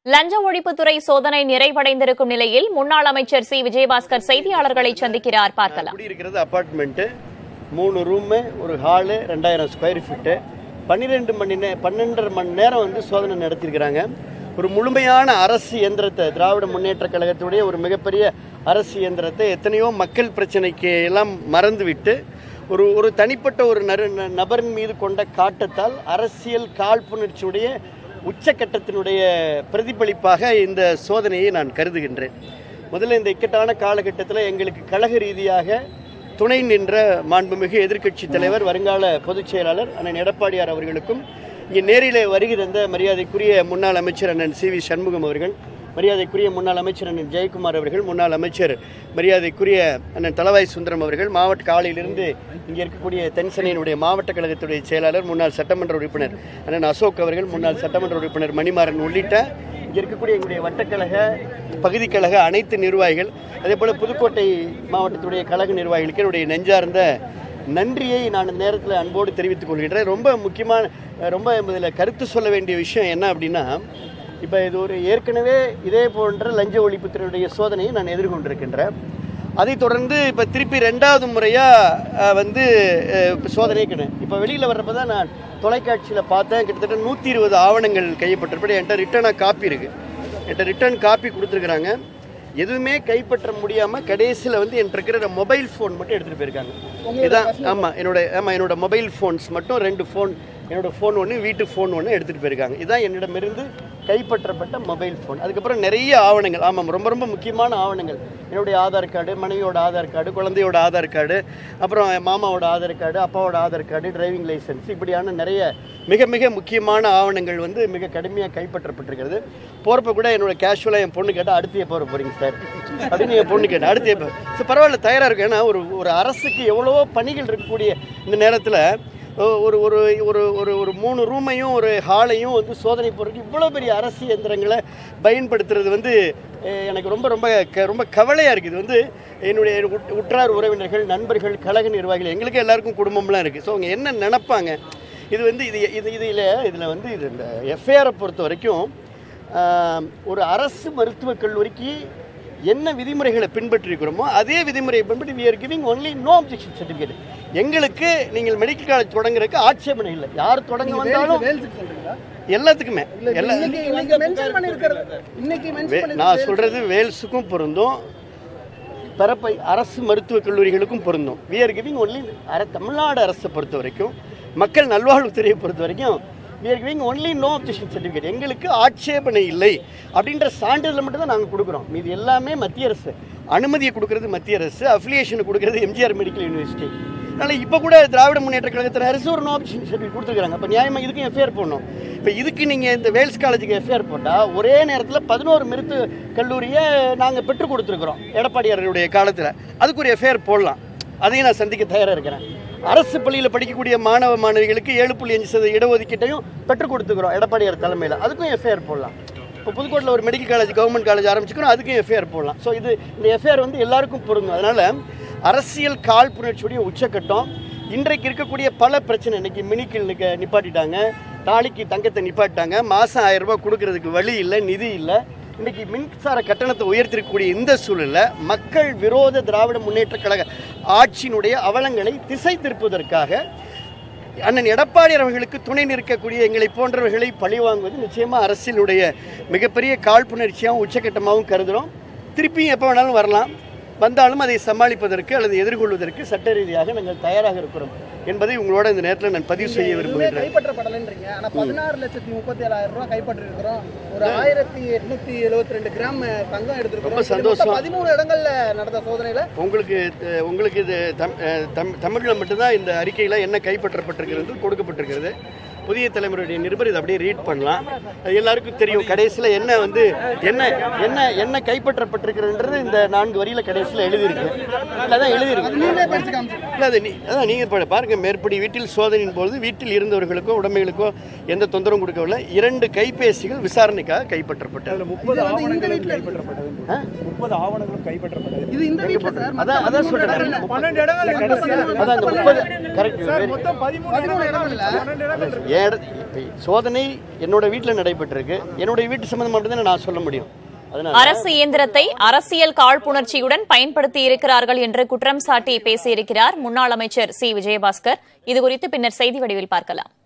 லஞ்ச ஒழிப்புத்துறை சோதனை நிறைவடைந்திருக்கும் நிலையில் முன்னாள் அமைச்சர் சி விஜயபாஸ்கர் செய்தியாளர்களை சந்திக்கிறார் பார்க்கலாம் குடியிருக்கிறது அப்பார்ட்மெண்ட்டு மூணு ரூமு ஒரு ஹாலு ரெண்டாயிரம் ஸ்கொயர் ஃபீட்டு பன்னிரெண்டு மணி நே பன்னெண்டரை மணி நேரம் வந்து சோதனை நடத்தியிருக்கிறாங்க ஒரு முழுமையான அரசு இயந்திரத்தை திராவிட முன்னேற்ற கழகத்துடைய ஒரு மிகப்பெரிய அரசு இயந்திரத்தை எத்தனையோ மக்கள் பிரச்சனைக்கு எல்லாம் மறந்துவிட்டு ஒரு ஒரு தனிப்பட்ட ஒரு நரு ந- நபரின் மீது கொண்ட காட்டத்தால் அரசியல் காழ்ப்புணர்ச்சியுடைய உச்சக்கட்டத்தினுடைய பிரதிபலிப்பாக இந்த சோதனையை நான் கருதுகின்றேன் முதல்ல இந்த இக்கட்டான காலகட்டத்தில் எங்களுக்கு கழக ரீதியாக துணை நின்ற மாண்புமிகு எதிர்க்கட்சி தலைவர் வருங்கால பொதுச் செயலாளர் அண்ணன் எடப்பாடியார் அவர்களுக்கும் இங்கே நேரிலே வருகை தந்த மரியாதைக்குரிய முன்னாள் அமைச்சர் அண்ணன் சி வி சண்முகம் அவர்கள் மரியாதைக்குரிய முன்னாள் அமைச்சர் அண்ணன் ஜெயக்குமார் அவர்கள் முன்னாள் அமைச்சர் மரியாதைக்குரிய அண்ணன் தலவாய் சுந்தரம் அவர்கள் மாவட்ட காலையிலிருந்து இங்கே இருக்கக்கூடிய தென்சென்னையினுடைய மாவட்ட கழகத்துடைய செயலாளர் முன்னாள் சட்டமன்ற உறுப்பினர் அண்ணன் அசோக் அவர்கள் முன்னாள் சட்டமன்ற உறுப்பினர் மணிமாறன் உள்ளிட்ட இங்கே இருக்கக்கூடிய எங்களுடைய வட்டக்கழக பகுதி கழக அனைத்து நிர்வாகிகள் அதே போல் புதுக்கோட்டை மாவட்டத்துடைய கழக நிர்வாகிகளுக்கு என்னுடைய நெஞ்சார்ந்த நன்றியை நான் இந்த நேரத்தில் அன்போடு தெரிவித்துக் கொள்கின்றேன் ரொம்ப முக்கியமான ரொம்ப இதில் கருத்து சொல்ல வேண்டிய விஷயம் என்ன அப்படின்னா இப்போ இது ஒரு ஏற்கனவே இதே போன்ற லஞ்ச ஒழிப்புத்துறையுடைய சோதனையை நான் எதிர்கொண்டிருக்கின்றேன் அதைத் தொடர்ந்து இப்போ திருப்பி ரெண்டாவது முறையாக வந்து அஹ், சோதனை கிணறு இப்போ வெளியில் வர்றப்ப தான் நான் தொலைக்காட்சியில் பார்த்தேன் கிட்டத்தட்ட நூற்றி இருபது ஆவணங்கள் கையப்பட்டிருப்பது என்கிட்ட ரிட்டனாக காப்பி இருக்குது என்கிட்ட ரிட்டர்ன் காப்பி கொடுத்துருக்குறாங்க எதுவுமே கைப்பற்ற முடியாமல் கடைசியில் வந்து என்கிட்ட இருக்கிற மொபைல் ஃபோன் மட்டும் எடுத்துகிட்டு போயிருக்காங்க இதான் ஆமாம் என்னோட ஆமாம் என்னோட மொபைல் ஃபோன்ஸ் மட்டும் ரெண்டு ஃபோன் என்னோட ஃபோன் ஒன்று வீட்டு ஃபோன் ஒன்று எடுத்துகிட்டு போயிருக்காங்க இதுதான் என்னிடமிருந்து கைப்பற்றப்பட்ட மொபைல் ஃபோன் அதுக்கப்புறம் நிறைய ஆவணங்கள் ஆமாம் ரொம்ப ரொம்ப முக்கியமான ஆவணங்கள் என்னுடைய ஆதார் கார்டு மனைவியோட ஆதார் கார்டு குழந்தையோட ஆதார் கார்டு அப்புறம் என் மாமாவோட ஆதார் கார்டு அப்பாவோட ஆதார் கார்டு டிரைவிங் லைசன்ஸ் இப்படியான நிறைய மிக மிக முக்கியமான ஆவணங்கள் வந்து மிக கடுமையாக கைப்பற்றப்பட்டிருக்கிறது போகிறப்ப கூட என்னோட கேஷுவலாக என் பொண்ணு கேட்டால் அடுத்து எப்போ வர போகிறீங்க சார் அப்படின்னு என் பொண்ணு கேட்டேன் அடுத்து எப்போ ஸோ பரவாயில்ல தயாராக இருக்கு ஏன்னா ஒரு ஒரு அரசுக்கு எவ்வளவோ பணிகள் இருக்கக்கூடிய இந்த நேரத்தில் ஒரு ஒரு ஒரு ஒரு ஒரு மூணு ரூமையும் ஒரு ஹாலையும் வந்து சோதனை போடுறதுக்கு இவ்வளோ பெரிய அரசு இயந்திரங்களை பயன்படுத்துறது வந்து அஹ், எனக்கு ரொம்ப ரொம்ப க ரொம்ப கவலையாக இருக்குது இது வந்து என்னுடைய உட்- உற்றார் உறவினர்கள் நண்பர்கள் கழக நிர்வாகிகள் எங்களுக்கு எல்லாருக்கும் குடும்பம்லாம் இருக்குது ஸோ அவங்க என்ன நினைப்பாங்க இது வந்து இது இது இதில் இதில் வந்து இது இந்த எஃப்ஐஆரை பொறுத்த வரைக்கும் ஆஹ், ஒரு அரசு மருத்துவக் கல்லூரிக்கு என்ன விதிமுறைகளை பின்பற்றிருக்கிறோமோ அதே விதிமுறையை பின்பற்றி we are giving only no objection certificate எங்களுக்கு நீங்கள் மெடிக்கல் காலேஜ் தொடங்குறதுக்கு ஆட்சேபனை இல்லை யார் தொடங்க வந்தாலும் வேல்ஸுக்கு சொல்றீங்களா? எல்லாத்துக்குமே எல்லா இன்னைக்கு இன்னைக்கு mention பண்ணிருக்கிறது. இன்னைக்கு mention வே- பண்ணிருக்கிறது நான் சொல்றது வேல்ஸுக்கும் பொருந்தும் பரப்பை அரசு மருத்துவக் கல்லூரிகளுக்கும் பொருந்தும் we are giving only அர தமிழ்நாடு அரசை பொறுத்த வரைக்கும் மக்கள் நல்வாழ்வுத்துறையை பொறுத்த வரைக்கும் we are giving only no objection certificate எங்களுக்கு ஆட்சேபனை இல்லை அப்படின்ற சான்றிதழ் மட்டும் தான் நாங்கள் கொடுக்குறோம் இது எல்லாமே மத்திய அரசு அனுமதியை கொடுக்கறது மத்திய அரசு அஃபிலியேஷனை கொடுக்கறது எம்ஜிஆர் மெடிக்கல் யூனிவர்சிட்டி அதனால் இப்போ கூட திராவிட முன்னேற்ற கழகத்தில் அரசு ஒரு நோ ஆப்ஷன் சர்டிஃபிகேட் கொடுத்துருக்காங்க அப்போ நியாயமாக இதுக்கும் எஃப்ஐஆர் போடணும் இப்போ இதுக்கு நீங்கள் இந்த வேல்ஸ் காலேஜுக்கு எஃப்ஐஆர் போட்டால் ஒரே நேரத்தில் பதினோரு மருத்துவ கல்லூரியை நாங்கள் பெற்றுக் கொடுத்துருக்குறோம் எடப்பாடியாருடைய காலத்தில் அதுக்கு ஒரு எஃப்ஐஆர் போடலாம் அதையும் நான் சந்திக்க தயாராக இருக்கிறேன் அரசு பள்ளியில் படிக்கக்கூடிய மாணவ மாணவிகளுக்கு ஏழு புள்ளி அஞ்சு சதவீத இடஒதுக்கீட்டையும் பெற்றுக் கொடுத்துக்கிறோம் எடப்பாடியார் தலைமையில் அதுக்கும் எஃப்ஐஆர் போடலாம் இப்போ புதுக்கோட்டையில் ஒரு மெடிக்கல் காலேஜ் கவர்மெண்ட் காலேஜ் ஆரம்பிச்சுக்கிறோம் அதுக்கும் எஃப்ஐஆர் போடலாம் ஸோ இது இந்த எஃப்ஐஆர் வந்து எல்லாருக்கும் பொருந்தும் அதனால் அரசியல் காழ்ப்புணர்ச்சியுடைய உச்சக்கட்டம் இன்றைக்கு இருக்கக்கூடிய பல பிரச்சனை இன்னைக்கு மினிக்கில் நிக்க நிப்பாட்டிட்டாங்க தாலிக்கு தங்கத்தை நிப்பாட்டிட்டாங்க மாதம் ஆயிரம் ரூபாய் கொடுக்கறதுக்கு வழி இல்லை நிதி இல்லை இன்னைக்கு மின்சார கட்டணத்தை உயர்த்திருக்கக்கூடிய இந்த சூழலில் மக்கள் விரோத திராவிட முன்னேற்ற கழக ஆட்சியினுடைய அவலங்களை திசை திருப்புவதற்காக அண்ணன் எடப்பாடி அவர்களுக்கு துணை நிற்கக்கூடிய எங்களை போன்றவர்களை பழிவாங்குவது நிச்சயமா அரசியலுடைய மிகப்பெரிய காழ்ப்புணர்ச்சியாகவும் உச்சக்கட்டமாகவும் கருதுகிறோம் திருப்பியும் எப்போ வேணாலும் வரலாம் வந்தாலும் அதை சமாளிப்பதற்கு அல்லது எதிர்கொள்வதற்கு சட்ட ரீதியாக நாங்கள் தயாராக இருக்கிறோம் என்பதை உங்களோட இந்த நேரத்தில் நான் பதிவு செய்ய எதுவுமே விரும்புகிறேன் கைப்பற்றப்படலைன்றீங்க ஆனா பதினாறு லட்சத்தி முப்பத்தி ஏழாயிரம் ரூபாய் கைப்பற்றிருக்கிறோம் ஒரு ஆயிரத்தி எட்நூத்தி எழுபத்தி ரெண்டு கிராம் தங்கம் எடுத்திருக்கிறோம் ரொம்ப சந்தோஷம். பதிமூணு இடங்கள்ல நடந்த சோதனையில உங்களுக்கு அஹ், உங்களுக்கு இது தம் அஹ், தம் தமிழில் மட்டும்தான் இந்த அறிக்கையில் என்ன கைப்பற்றப்பட்டிருக்கிறது கொடுக்கப்பட்டிருக்கிறது புதிய தலைமுறையுடைய நிருபர் இதை அப்படியே ரீட் பண்ணலாம் அது எல்லாருக்கும் தெரியும் கடைசியில் என்ன வந்து என்ன என்ன என்ன கைப்பற்றப்பட்டிருக்கிறதுன்றது இந்த நான்கு வரியில் கடைசியில் எழுதியிருக்கு இல்லை அதான் எழுதியிருக்கு நீங்களே படிச்சு காமிச்சு இல்லை அது நீ அதான் நீங்கள் இப்போ பாருங்கள் மேற்படி வீட்டில் சோதனையின் போது வீட்டில் இருந்தவர்களுக்கோ உடைமைகளுக்கோ எந்த தொந்தரவும் கொடுக்கவில்லை இரண்டு கைபேசிகள் விசாரணைக்காக கைப்பற்றப்பட்டது முப்பது இது வந்து இந்த ஆவணங்களும் வீட்ல கைப்பற்றப்பட்டது ஆ? முப்பது ஆவணங்களும் கைப்பற்றப்பட்டது இது இந்த வீட்ல சார் அதான் அதான் சொல்கிறேன் பன்னெண்டு இடங்கள் அதான் அந்த முப்பது கரெக்ட் சார் மொத்தம் பதிமூணு பதிமூணு இடங்கள் இடங்கள்ல பன்னெண்டு இடங்கள் இருக்கு என் இட- இப்ப சோதனை என்னோட வீட்டில் நடைபெற்றிருக்கு என்னுடைய வீட்டு சம்பந்தம் மட்டும்தான் நான் சொல்ல முடியும் அதனால அரசு இயந்திரத்தை அரசியல் காழ்ப்புணர்ச்சியுடன் பயன்படுத்தி இருக்கிறார்கள் என்று குற்றம் சாட்டி பேசியிருக்கிறார் முன்னாள் அமைச்சர் சி விஜயபாஸ்கர் இதுகுறித்து பின்னர் செய்தி வடிவில் பார்க்கலாம்